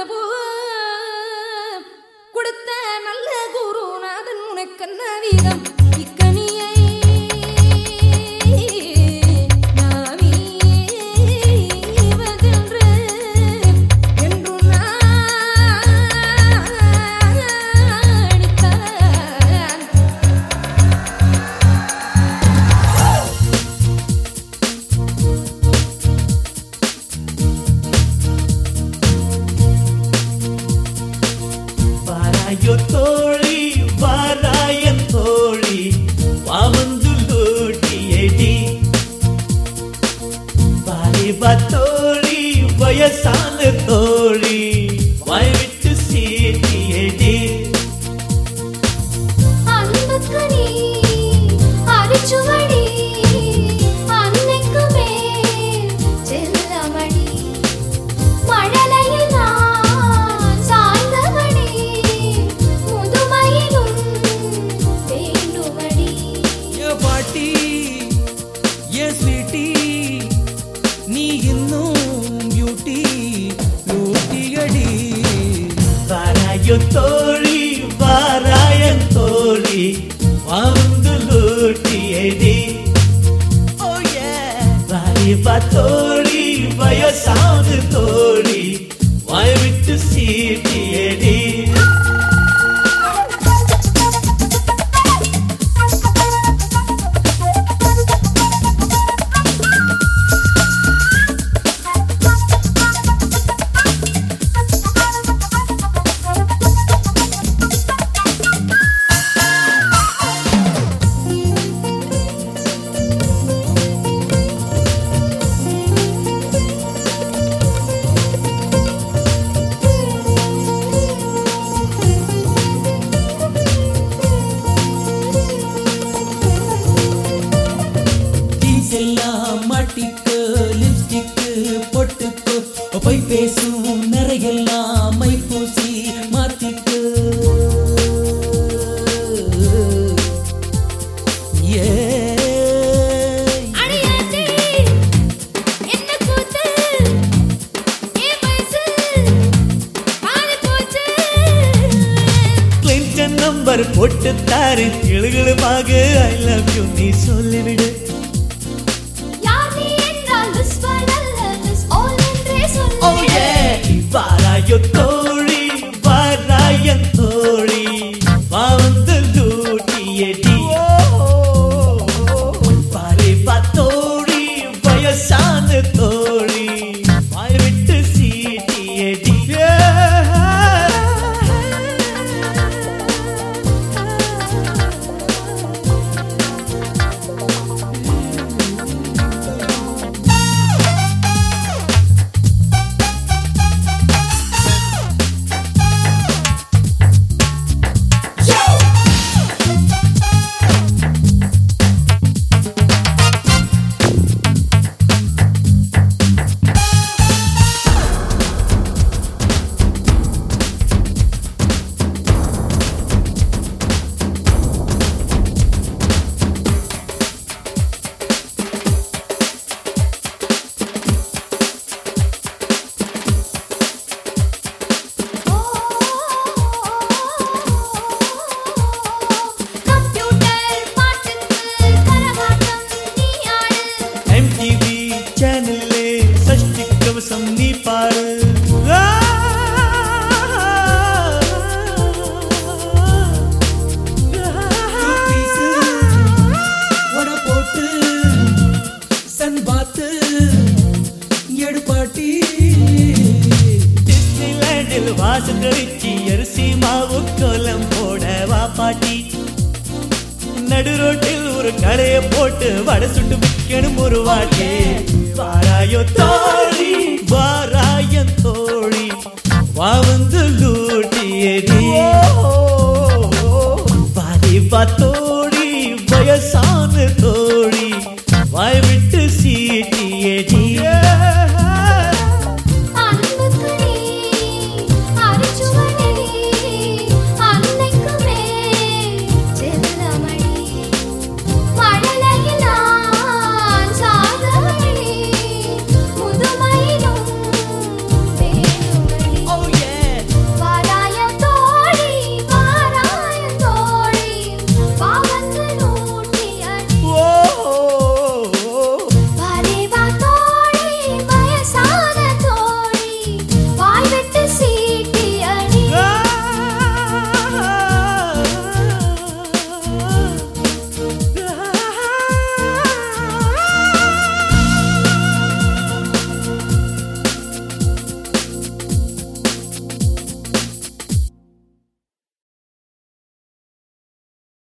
பூ கொடுத்த நல்ல குருநாதன் உனக்கென்ன வீதம் இக்கனியை நாவீவதென்று என்றும் நாணித்தான் வாராயோ தோழி வாராயன் தோழி வாவந்து லூட்டியடி வாலிபா தோழி வயசான தோழி வாய் விட்டு சீட்டியடி அன்புக்கு நீ அரிச்சுவடி அன்னைக்கு மேல் செல்லமடி மழலையில் நான் சாய்ந்தவடி முதுமையிலும் வேண்டுமடி ஏ பாட்டி ஏ ஸ்வீட்டி நீ இன்னும் பியூட்டி லூட்டியடி வாராயோ தோழி வாராயன் தோழி வாவந்து லூட்டியடி ஓ ஏ வாலிபா தோழி வயசான தோழி வாய் விட்டு சீட்டியடி டீஸ் எல்லாம் மாட்டிக்கு லிப்ஸ்டிக்கு பொட்டுக்கு போய் பேசும் நிறையெல்லாம் மை பூசி மாத்திக்கு ஏ அடியாத்தி என்ன கூத்து ஏ வயசு பாதி போச்சு கிளின்டன் நம்பர் போட்டு தாரு கிளுகிளுமாக ஐ லவ் யூ நீ சொல்லிவிடு யார் நீ என்றால் whisper அல்ல, miss all என்றே சொல்லு. ஓ ஏ வாராயோ தோழி வாராயன் தோழி வந்து லூட்டியடி பாரிபா தோழி வயசான தோழி வாய் விட்டு சீட்டியடி கம்ப்யூட்டர் பாட்டுக்கு கரகாட்டம் நீ ஆடு. எம்டிவி சேனல்லே சஷ்டி கவசம் நீ பாடு பீஸு உட போட்டு சன் பாத்து எடுப்பாட்டி டிஸ்னிலேண்டில் வாசல் கழிச்சு அரிசி மாவு கோலம் போட வா பாட்டி நடு ரோட்டில் ஒரு கடையை போட்டு வடை சுட்டு விற்கணும் ஒரு வாட்டி வாராயோ தோழி வாராயன் தோழி வாவ